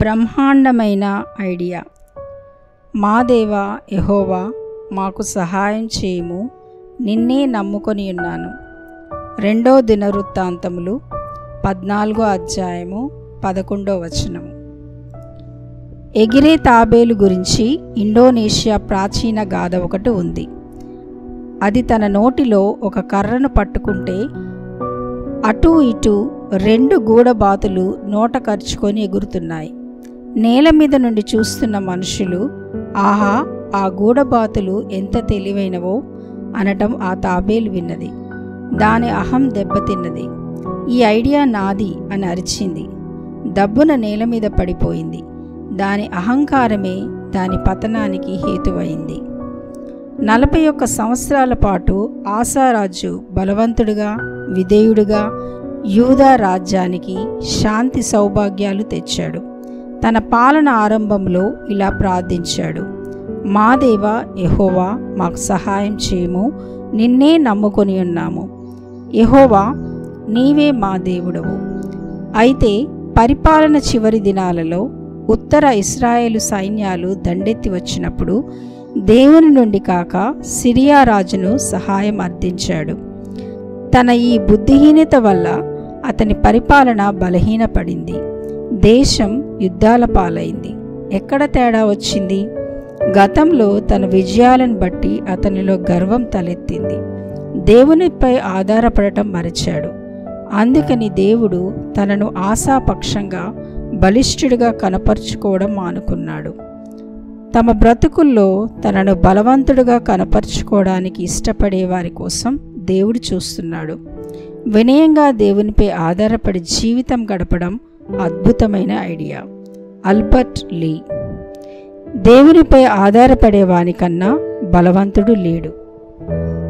బ్రహ్మాండమైన ఐడియా మా దేవా యెహోవా మాకు సహాయం చేయము నిన్నే నమ్ముకొని ఉన్నాను రెండో దినవృత్తాంతములు పద్నాలుగో అధ్యాయము పదకొండో వచనము ఎగిరే తాబేలు గురించి ఇండోనేషియా ప్రాచీన గాథ ఒకటి ఉంది అది తన నోటిలో ఒక కర్రను పట్టుకుంటే అటూ ఇటూ రెండు గూడబాతులు నోట ఖర్చుకొని ఎగురుతున్నాయి నేల మీద నుండి చూస్తున్న మనుషులు ఆహా ఆ గూడబాతులు ఎంత తెలివైనవో అనటం ఆ తాబేలు విన్నది దాని అహం దెబ్బతిన్నది ఈ ఐడియా నాది అని అరిచింది దబ్బున నేల మీద పడిపోయింది దాని అహంకారమే దాని పతనానికి హేతువైంది నలభై ఒక్క సంవత్సరాల పాటు ఆసారాజు బలవంతుడుగా విధేయుడుగా యూదా రాజ్యానికి శాంతి సౌభాగ్యాలు తెచ్చాడు తన పాలన ఆరంభంలో ఇలా ప్రార్థించాడు మా దేవా యెహోవా మాకు సహాయం చేయము నిన్నే నమ్ముకొని ఉన్నాము యెహోవా నీవే మా దేవుడవు అయితే పరిపాలన చివరి దినాలలో ఉత్తర ఇస్రాయేలు సైన్యాలు దండెత్తి వచ్చినప్పుడు దేవుని నుండి కాక సిరియా రాజును సహాయం అర్థించాడు తన ఈ బుద్ధిహీనత వల్ల అతని పరిపాలన బలహీనపడింది దేశం యుద్ధాల పాలైంది ఎక్కడ తేడా వచ్చింది గతంలో తన విజయాలను బట్టి అతనిలో గర్వం తలెత్తింది దేవునిపై ఆధారపడటం మరిచాడు అందుకని దేవుడు తనను ఆశాపక్షంగా బలిష్ఠుడిగా కనపరుచుకోవడం మానుకున్నాడు తమ బ్రతుకుల్లో తనను బలవంతుడుగా కనపరుచుకోవడానికి ఇష్టపడే వారి కోసం దేవుడు చూస్తున్నాడు వినయంగా దేవునిపై ఆధారపడి జీవితం గడపడం అద్భుతమైన ఐడియా అల్బర్ట్ లీ దేవునిపై ఆధారపడే వానికన్నా బలవంతుడు లేడు